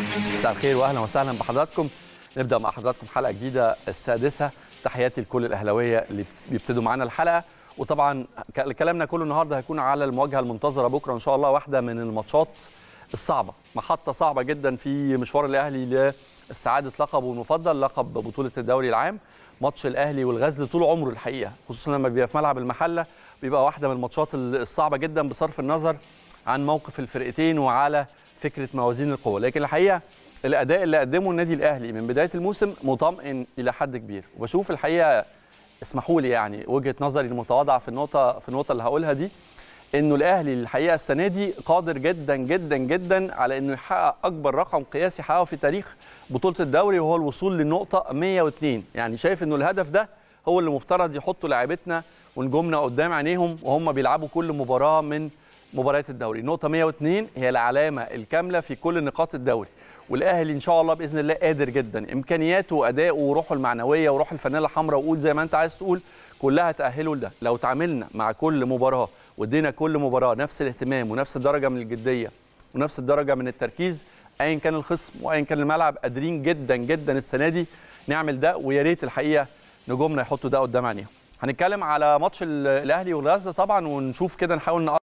مساء الخير واهلا وسهلا بحضراتكم نبدا مع حضراتكم حلقه جديده السادسه تحياتي لكل الاهلاويه اللي بيبتدوا معانا الحلقه وطبعا ك- كلامنا كله النهارده هيكون على المواجهه المنتظره بكره ان شاء الله واحده من الماتشات الصعبه محطه صعبه جدا في مشوار الاهلي لاستعاده لقبه المفضل لقب بطوله الدوري العام ماتش الاهلي والغزل طول عمره الحقيقه خصوصا لما بيبقى في ملعب المحله بيبقى واحده من الماتشات الصعبه جدا بصرف النظر عن موقف الفرقتين وعلى فكره موازين القوه لكن الحقيقه الاداء اللي قدمه النادي الاهلي من بدايه الموسم مطمئن الى حد كبير وبشوف الحقيقه اسمحوا لي يعني وجهه نظري المتواضعه في النقطه في النقطه اللي هقولها دي انه الاهلي الحقيقه السنه دي قادر جدا جدا جدا على انه يحقق اكبر رقم قياسي حققه في تاريخ بطوله الدوري وهو الوصول للنقطه 102 يعني شايف انه الهدف ده هو اللي مفترض يحطوا لاعيبتنا ونجومنا قدام عينيهم وهم بيلعبوا كل مباراه من مباريات الدوري النقطه 102 هي العلامه الكامله في كل نقاط الدوري والاهلي ان شاء الله باذن الله قادر جدا امكانياته وادائه وروحه المعنويه وروح الفانيلا الحمراء وقول زي ما انت عايز تقول كلها تاهله لده لو تعاملنا مع كل مباراه وادينا كل مباراه نفس الاهتمام ونفس الدرجه من الجديه ونفس الدرجه من التركيز ايا كان الخصم وايا كان الملعب قادرين جدا جدا السنه دي نعمل ده ويا ريت الحقيقه نجومنا يحطوا ده قدام عينيهم هنتكلم على ماتش ال- الاهلي والغزل طبعا ونشوف كده نحاول نقرب